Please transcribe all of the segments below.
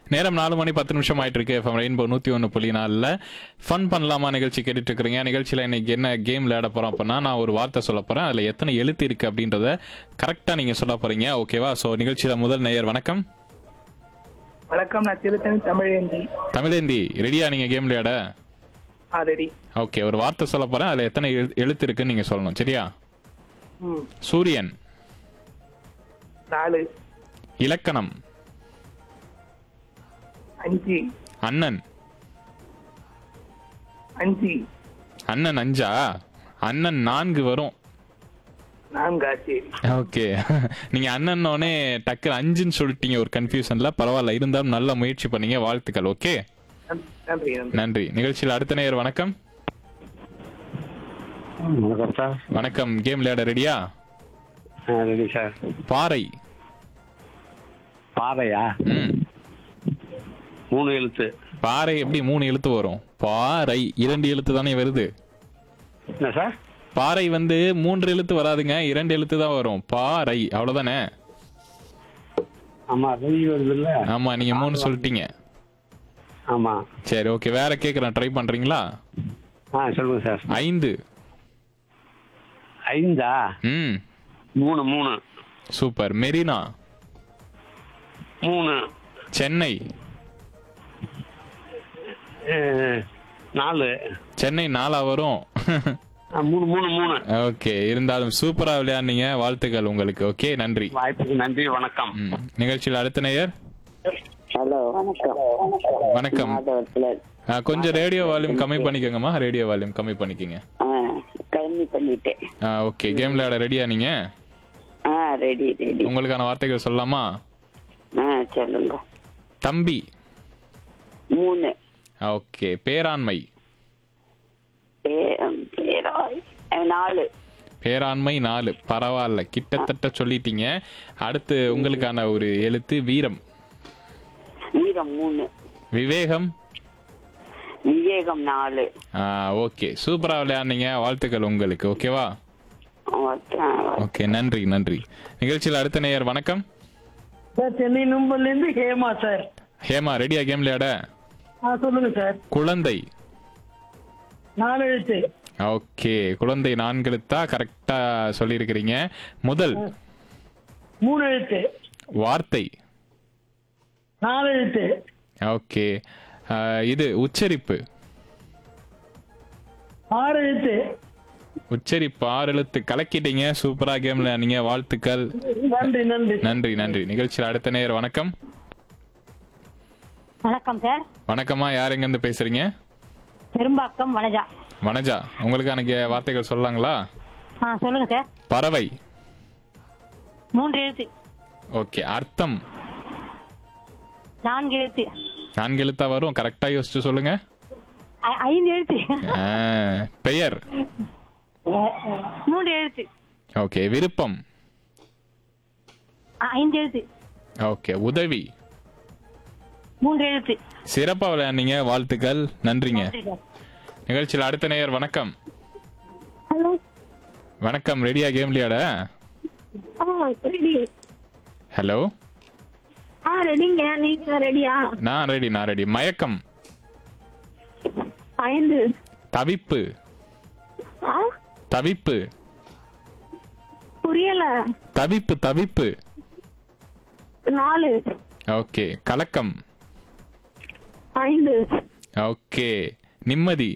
நேரம் நாலு மணி பத்து நிமிஷம் ஆயிட்டு இருக்கு எஃப்எம் ரெயின்போ நூத்தி ஒன்று புள்ளி நாலில் ஃபன் பண்ணலாமா நிகழ்ச்சி கேட்டுட்டு இருக்கிறீங்க நிகழ்ச்சியில் இன்னைக்கு என்ன கேம் விளையாட போறோம் அப்படின்னா நான் ஒரு வார்த்தை சொல்ல போறேன் அதுல எத்தனை எழுத்து இருக்கு அப்படின்றத கரெக்டா நீங்க சொல்ல போறீங்க ஓகேவா ஸோ நிகழ்ச்சியில முதல் நேயர் வணக்கம் வணக்கம் நான் திருத்தணி தமிழேந்தி தமிழேந்தி ரெடியா நீங்க கேம் விளையாட ஆதடி ஓகே ஒரு வார்த்தை சொல்ல போறேன் அதுல எத்தனை எழு- எழுத்து இருக்குன்னு நீங்க சொல்லணும் சரியா ம் சூரியன் நாலு இலக்கணம் அஞ்சு அண்ணன் அஞ்சு அண்ணன் அஞ்சா அண்ணன் நான்கு வரும் நான்கா சரி ஓகே நீங்க அண்ணன்னோடனே டக்குனு அஞ்சுன்னு சொல்லிட்டீங்க ஒரு கன்ஃபியூஷன்ல பரவாயில்ல இருந்தாலும் நல்ல முயற்சி பண்ணீங்க வாழ்த்துக்கள் ஓகே நன்றி, நன்றி நன்றி நன்றி நிகழ்ச்சியில் அடுத்த நேயர் வணக்கம் வணக்கம் சார் வணக்கம் கேம் விளையாட ரெடியா ஆ ரெடி சார் பாறை பாறையா ம் மூணு எழுத்து பாறை எப்படி மூணு எழுத்து வரும் பாறை இரண்டு எழுத்து தானே வருது என்ன சார் பாறை வந்து மூன்று எழுத்து வராதுங்க இரண்டு எழுத்து தான் வரும் பாறை அவ்வளவுதானே ஆமா ரெடி வருது இல்ல ஆமா நீங்க மூணு சொல்லிட்டீங்க ஆமா சரி ஓகே வேற கேக்குறேன் ட்ரை பண்றீங்களா ஆ சொல்லுங்க சார் ஐந்து ஐந்தா ம் மூணு மூணு சூப்பர் மெரினா மூணு சென்னை ஆ, நாலு சென்னை நாலா வரும் ஆ, மூணு மூணு மூணு ஓகே இருந்தாலும் சூப்பரா விளையாடுனீங்க வாழ்த்துக்கள் உங்களுக்கு ஓகே நன்றி வாய்ப்புக்கு நன்றி வணக்கம் ம். நிகழ்ச்சியில் அடுத்த நேயர் ஹலோ வணக்கம் வணக்கம் மாதவத்துல ஆ, கொஞ்சம் ரேடியோ வால்யூம் கம்மி பண்ணிக்கோங்கம்மா ரேடியோ வால்யூம் கம்மி பண்ணிக்கோங்க ஆ கம்மி பண்ணிட்டேன் ஆ ஓகே கேம் விளையாட ரெடியா நீங்க ஆ ரெடி ரெடி உங்களுக்கான வார்த்தைகள் சொல்லலாமா ஆ சொல்லுங்க தம்பி மூணு ஓகே பேராண்மை பே- பேராய் அஹ், நாலு பேராண்மை நாலு பரவாயில்ல கிட்டத்தட்ட சொல்லிட்டீங்க அடுத்து உங்களுக்கான ஒரு எழுத்து வீரம் வீரம் மூணு விவேகம் விவேகம் நாலு ஆ ஓகே சூப்பரா விளையாடுனீங்க வாழ்த்துக்கள் உங்களுக்கு ஓகேவா ஓகே. ஓகே நன்றி நன்றி நிகழ்ச்சியில் அடுத்த நேயர் வணக்கம் சார் சென்னை நும்பல்ல இருந்து ஹேமா சார் ஹேமா ரெடியா கேம் விளையாட ஆ சொல்லுங்க சார் குழந்தை நாலு எழுத்து ஓகே குழந்தை நான்கு எழுத்தா கரெக்டா சொல்லியிருக்கிறீங்க முதல் மூணு எழுத்து வார்த்தை நாலு எழுத்து ஓகே ஆ, இது உச்சரிப்பு ஆறு எழுத்து உச்சரிப்பு ஆறு எழுத்து கலக்கிட்டீங்க சூப்பரா கேம் விளையாடுனீங்க வாழ்த்துக்கள் நன்றி நன்றி நன்றி நன்றி நிகழ்ச்சியில் அடுத்த நேயர் வணக்கம் வணக்கம் சார் வணக்கம்மா யார் எங்க இருந்து பேசுறீங்க பெரும்பாக்கம் வனஜா வனஜா உங்களுக்கான கே- வார்த்தைகள் சொல்லலாங்களா ஆ சொல்லுங்க சார் பறவை மூன்று எழுத்து ஓகே அர்த்தம் நான்கு எழுத்து நான்கு எழுத்தா வரும் கரெக்டா யோசிச்சு சொல்லுங்க ஐ- ஐந்து எழுத்து ஆ, பெயர் மூன்று எழுத்து ஓகே விருப்பம் ஆ, ஐந்து எழுத்து ஓகே உதவி மூன்று எழுத்து சிறப்பா விளையாடுனீங்க வாழ்த்துக்கள் நன்றிங்க நன்றி சார். நிகழ்ச்சியில் அடுத்த நேயர் வணக்கம் ஹலோ வணக்கம் ரெடியா கேம் விளையாட ஆ ரெடி ஹலோ ஆ ரெடிங்க நீங்க ரெடியா நான் ரெடி நான் ரெடி மயக்கம் ஐந்து தவிப்பு ஆ தவிப்பு புரியல தவிப்பு தவிப்பு நாலு ஓகே கலக்கம் ஐந்து ஓகே நிம்மதி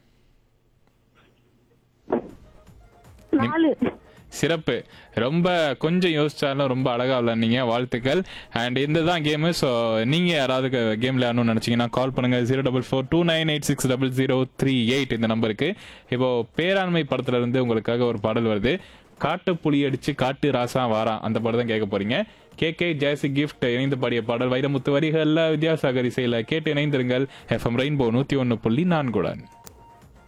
நாலு சிறப்பு ரொம்ப கொஞ்சம் யோசிச்சாலும் ரொம்ப அழகா விளையாடுனீங்க வாழ்த்துக்கள் அண்ட் இந்த தான் கேமு ஸோ நீங்க யாராவது கேம் விளையாடணும்னு நினைச்சீங்கன்னா கால் பண்ணுங்க zero double four two nine eight six double zero three eight இந்த நம்பருக்கு இப்போ பேராண்மை படத்துல இருந்து உங்களுக்காக ஒரு பாடல் வருது காட்டு புலி அடிச்சு காட்டு ராசா வாரா அந்த பாடம் தான் கேட்க போறீங்க கே கே ஜெயசி கிஃப்ட் இணைந்து பாடிய பாடல் வைரமுத்து வரிகள்ல வித்யாசாகர் இசையில கேட்டு இணைந்திருங்கள் எஃப்எம் ரெயின்போ நூத்தி ஒன்னு புள்ளி நான்குடன்